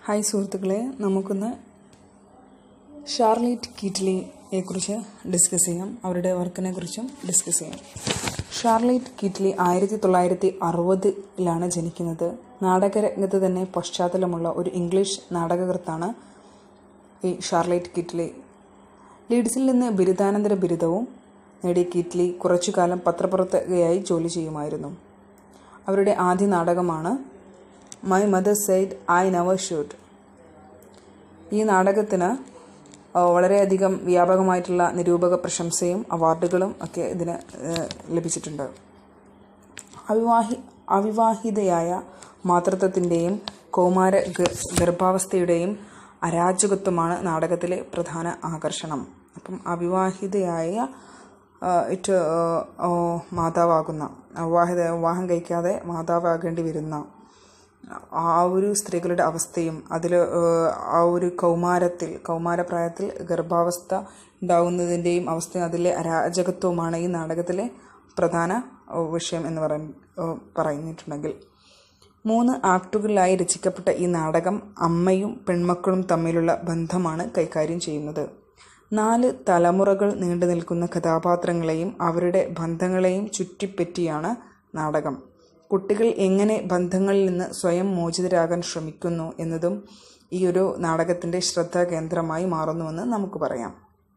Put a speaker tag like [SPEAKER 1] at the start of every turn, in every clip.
[SPEAKER 1] hi സുഹൃത്തുക്കളെ നമുക്കൊന്ന് Charlotte കീറ്റ്ലിയെ കുറിച്ച് ഡിസ്കസ് ചെയ്യാം അവരുടെ വർക്കിനെ കുറിച്ചും ഡിസ്കസ് ചെയ്യാം ഷാർലറ്റ് കീറ്റ്ലി ആയിരത്തി തൊള്ളായിരത്തി അറുപതിലാണ് ജനിക്കുന്നത് നാടകരംഗത്ത് തന്നെ പശ്ചാത്തലമുള്ള ഒരു ഇംഗ്ലീഷ് നാടകകൃത്താണ് ഈ ഷാർലറ്റ് കിറ്റ്ലി ലീഡ്സിൽ നിന്ന് ബിരുദാനന്തര ബിരുദവും നേടിയ കിറ്റ്ലി കുറച്ചുകാലം പത്രപ്രവർത്തകയായി ജോലി ചെയ്യുമായിരുന്നു അവരുടെ ആദ്യ നാടകമാണ് my mother said I never shoot ഈ നാടകത്തിന് ഏഹ്, വളരെയധികം വ്യാപകമായിട്ടുള്ള നിരൂപക പ്രശംസയും അവാർഡുകളും ഒക്കെ ഇതിന് ഏഹ്, ലഭിച്ചിട്ടുണ്ട് അവിവാഹി അവിവാഹിതയായ മാതൃത്വത്തിൻ്റെയും കൗമാര ഗ- ഗർഭാവസ്ഥയുടെയും അരാജകത്വമാണ് നാടകത്തിലെ പ്രധാന ആകർഷണം അപ്പം അവിവാഹിതയായ ആ, ഇറ്റ് ആ, മാതാവാകുന്ന അവിവാഹിത വിവാഹം കഴിക്കാതെ മാതാവാകേണ്ടി വരുന്ന ആ ഒരു സ്ത്രീകളുടെ അവസ്ഥയും അതിൽ ആ ഒരു കൗമാരത്തിൽ കൗമാരപ്രായത്തിൽ ഗർഭാവസ്ഥ ഉണ്ടാകുന്നതിൻ്റെയും അവസ്ഥയും അതിലെ അരാജകത്വവുമാണ് ഈ നാടകത്തിലെ പ്രധാന ഏഹ്, വിഷയം എന്ന് പറയ ഏഹ്, പറഞ്ഞിട്ടുണ്ടെങ്കിൽ മൂന്ന് ആക്ടുകളിലായി രചിക്കപ്പെട്ട ഈ നാടകം അമ്മയും പെൺമക്കളും തമ്മിലുള്ള ബന്ധമാണ് കൈകാര്യം ചെയ്യുന്നത് നാല് തലമുറകൾ നീണ്ടു നിൽക്കുന്ന കഥാപാത്രങ്ങളെയും അവരുടെ ബന്ധങ്ങളെയും ചുറ്റിപ്പറ്റിയാണ് നാടകം കുട്ടികൾ എങ്ങനെ ബന്ധങ്ങളിൽ നിന്ന് സ്വയം മോചിതരാകാൻ ശ്രമിക്കുന്നു എന്നതും ഈ ഒരു നാടകത്തിൻ്റെ ശ്രദ്ധാകേന്ദ്രമായി മാറുന്നുവെന്ന് നമുക്ക് പറയാം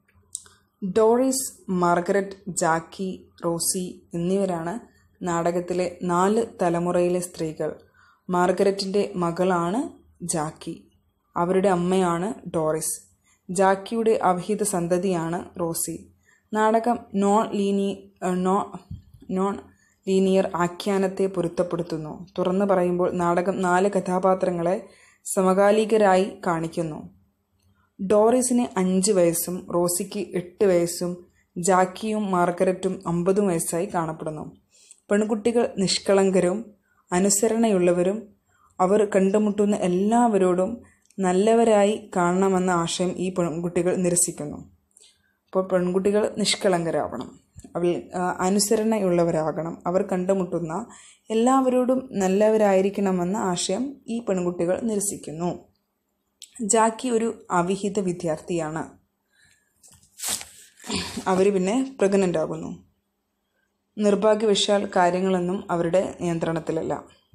[SPEAKER 1] ഡോറിസ് മാർഗരറ്റ് ജാക്കി റോസി എന്നിവരാണ് നാടകത്തിലെ നാല് തലമുറയിലെ സ്ത്രീകൾ മാർഗരറ്റിൻ്റെ മകളാണ് ജാക്കി അവരുടെ അമ്മയാണ് ഡോറിസ് ജാക്കിയുടെ അവിഹിത സന്തതിയാണ് റോസി നാടകം നോൺ ലീനി നോ നോൺ ലീനിയർ ആഖ്യാനത്തെ പൊരുത്തപ്പെടുത്തുന്നു തുറന്നു പറയുമ്പോൾ നാടകം നാല് കഥാപാത്രങ്ങളെ സമകാലികരായി കാണിക്കുന്നു ഡോറിസിന് അഞ്ച് വയസ്സും റോസിക്ക് എട്ട് വയസ്സും ജാക്കിയും മാർഗരറ്റും അമ്പതും വയസ്സായി കാണപ്പെടുന്നു പെൺകുട്ടികൾ നിഷ്കളങ്കരും അനുസരണയുള്ളവരും അവർ കണ്ടുമുട്ടുന്ന എല്ലാവരോടും നല്ലവരായി കാണണമെന്ന ആശയം ഈ പെൺകുട്ടികൾ നിരസിക്കുന്നു അപ്പോൾ പെൺകുട്ടികൾ നിഷ്കളങ്കരാവണം അവൾ ആ, അനുസരണയുള്ളവരാകണം അവർ കണ്ടുമുട്ടുന്ന എല്ലാവരോടും നല്ലവരായിരിക്കണമെന്ന ആശയം ഈ പെൺകുട്ടികൾ നിരസിക്കുന്നു ജാക്കി ഒരു അവിഹിത വിദ്യാർത്ഥിയാണ് അവർ പിന്നെ പ്രഗ്നൻ്റ് ആകുന്നു നിർഭാഗ്യവശാൽ കാര്യങ്ങളൊന്നും അവരുടെ നിയന്ത്രണത്തിലല്ല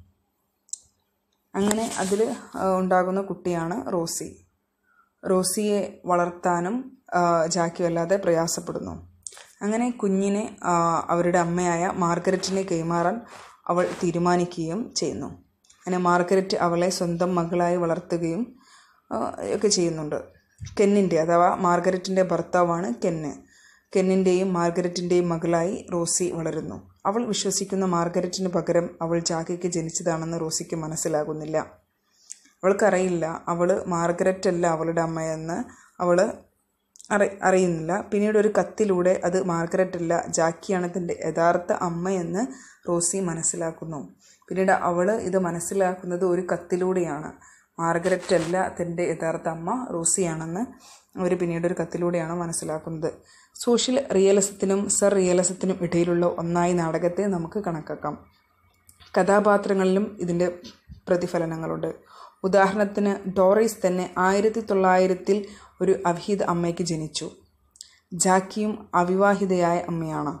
[SPEAKER 1] അങ്ങനെ അതിൽ ഉണ്ടാകുന്ന കുട്ടിയാണ് റോസി റോസിയെ വളർത്താനും ആ, ജാക്കി വല്ലാതെ പ്രയാസപ്പെടുന്നു അങ്ങനെ കുഞ്ഞിനെ ആ, അവരുടെ അമ്മയായ മാർഗരറ്റിനെ കൈമാറാൻ അവൾ തീരുമാനിക്കുകയും ചെയ്യുന്നു അങ്ങനെ മാർഗരറ്റ് അവളെ സ്വന്തം മകളായി വളർത്തുകയും ആ, ഒക്കെ ചെയ്യുന്നുണ്ട് കെന്നിൻ്റെ അഥവാ മാർഗരറ്റിൻ്റെ ഭർത്താവാണ് കെന്ന് കെന്നിൻ്റെയും മാർഗരറ്റിൻ്റെയും മകളായി റോസി വളരുന്നു അവൾ വിശ്വസിക്കുന്ന മാർഗരറ്റിന് പകരം അവൾ ജാക്കിക്ക് ജനിച്ചതാണെന്ന് റോസിക്ക് മനസ്സിലാകുന്നില്ല അവൾക്കറിയില്ല അവൾ മാർഗരറ്റ് അല്ല അവളുടെ അമ്മയെന്ന് അവൾ അറി അറിയുന്നില്ല പിന്നീട് ഒരു കത്തിലൂടെ അത് മാർഗരറ്റ് അല്ല ജാക്കിയാണ് തൻ്റെ യഥാർത്ഥ അമ്മയെന്ന് റോസി മനസ്സിലാക്കുന്നു പിന്നീട് അവൾ ഇത് മനസ്സിലാക്കുന്നത് ഒരു കത്തിലൂടെയാണ് മാർഗരറ്റ് അല്ല തൻ്റെ യഥാർത്ഥ അമ്മ റോസിയാണെന്ന് അവർ പിന്നീട് ഒരു കത്തിലൂടെയാണ് മനസ്സിലാക്കുന്നത് സോഷ്യൽ റിയലിസത്തിനും സർ റിയലിസത്തിനും ഇടയിലുള്ള ഒന്നായി നാടകത്തെ നമുക്ക് കണക്കാക്കാം കഥാപാത്രങ്ങളിലും ഇതിൻ്റെ പ്രതിഫലനങ്ങളുണ്ട് ഉദാഹരണത്തിന് ഡോറീസ് തന്നെ ആയിരത്തി തൊള്ളായിരത്തിൽ ഒരു അവിഹിത അമ്മയ്ക്ക് ജനിച്ചു ജാക്കിയും അവിവാഹിതയായ അമ്മയാണ്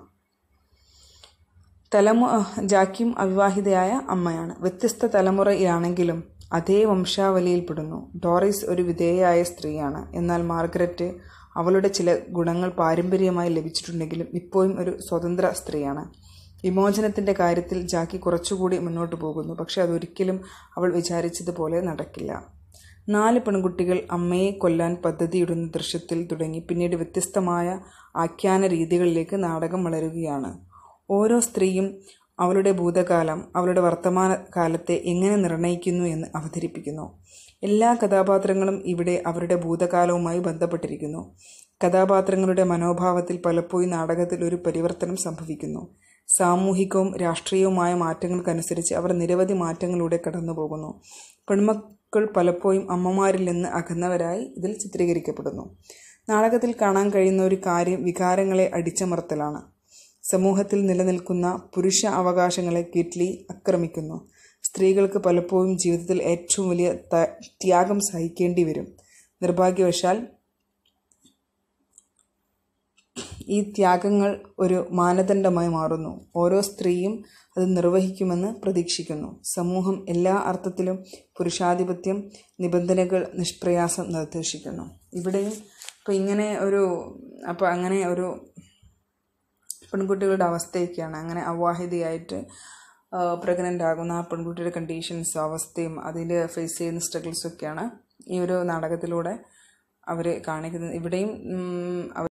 [SPEAKER 1] തലമു ജാക്കിയും അവിവാഹിതയായ അമ്മയാണ് വ്യത്യസ്ത തലമുറയിലാണെങ്കിലും അതേ വംശാവലിയിൽപ്പെടുന്നു ഡോറിസ് ഒരു വിധേയയായ സ്ത്രീയാണ് എന്നാൽ മാർഗരറ്റ് അവളുടെ ചില ഗുണങ്ങൾ പാരമ്പര്യമായി ലഭിച്ചിട്ടുണ്ടെങ്കിലും ഇപ്പോഴും ഒരു സ്വതന്ത്ര സ്ത്രീയാണ് വിമോചനത്തിൻ്റെ കാര്യത്തിൽ ജാക്കി കുറച്ചുകൂടി മുന്നോട്ട് പോകുന്നു പക്ഷെ അതൊരിക്കലും അവൾ വിചാരിച്ചതുപോലെ നടക്കില്ല നാല് പെൺകുട്ടികൾ അമ്മയെ കൊല്ലാൻ പദ്ധതിയിടുന്ന ദൃശ്യത്തിൽ തുടങ്ങി പിന്നീട് വ്യത്യസ്തമായ ആഖ്യാന രീതികളിലേക്ക് നാടകം വളരുകയാണ് ഓരോ സ്ത്രീയും അവളുടെ ഭൂതകാലം അവളുടെ വർത്തമാന കാലത്തെ എങ്ങനെ നിർണ്ണയിക്കുന്നു എന്ന് അവതരിപ്പിക്കുന്നു എല്ലാ കഥാപാത്രങ്ങളും ഇവിടെ അവരുടെ ഭൂതകാലവുമായി ബന്ധപ്പെട്ടിരിക്കുന്നു കഥാപാത്രങ്ങളുടെ മനോഭാവത്തിൽ പലപ്പോഴും നാടകത്തിൽ ഒരു പരിവർത്തനം സംഭവിക്കുന്നു സാമൂഹികവും രാഷ്ട്രീയവുമായ മാറ്റങ്ങൾക്കനുസരിച്ച് അവർ നിരവധി മാറ്റങ്ങളിലൂടെ കടന്നുപോകുന്നു പെൺമക്കൾ പലപ്പോഴും അമ്മമാരിൽ നിന്ന് അകന്നവരായി ഇതിൽ ചിത്രീകരിക്കപ്പെടുന്നു നാടകത്തിൽ കാണാൻ കഴിയുന്ന ഒരു കാര്യം വികാരങ്ങളെ അടിച്ചമർത്തലാണ് സമൂഹത്തിൽ നിലനിൽക്കുന്ന പുരുഷ അവകാശങ്ങളെ കിറ്റ്ലി ആക്രമിക്കുന്നു സ്ത്രീകൾക്ക് പലപ്പോഴും ജീവിതത്തിൽ ഏറ്റവും വലിയ ത- ത്യാഗം സഹിക്കേണ്ടി വരും നിർഭാഗ്യവശാൽ ഈ ത്യാഗങ്ങൾ ഒരു മാനദണ്ഡമായി മാറുന്നു ഓരോ സ്ത്രീയും അത് നിർവഹിക്കുമെന്ന് പ്രതീക്ഷിക്കുന്നു സമൂഹം എല്ലാ അർത്ഥത്തിലും പുരുഷാധിപത്യം നിബന്ധനകൾ നിഷ്പ്രയാസം നിർദ്ദേശിക്കുന്നു ഇവിടെയും ഇപ്പോൾ ഇങ്ങനെ ഒരു അപ്പോൾ അങ്ങനെ ഒരു പെൺകുട്ടികളുടെ അവസ്ഥയൊക്കെയാണ് അങ്ങനെ അവാഹിതയായിട്ട് പ്രഗ്നൻ്റ് ആകുന്ന ആ പെൺകുട്ടിയുടെ കണ്ടീഷൻസ് അവസ്ഥയും അതിൽ ഫേസ് ചെയ്യുന്ന സ്ട്രഗിൾസൊക്കെയാണ് ഈ ഒരു നാടകത്തിലൂടെ അവർ കാണിക്കുന്നത് ഇവിടെയും ഉം, അവർ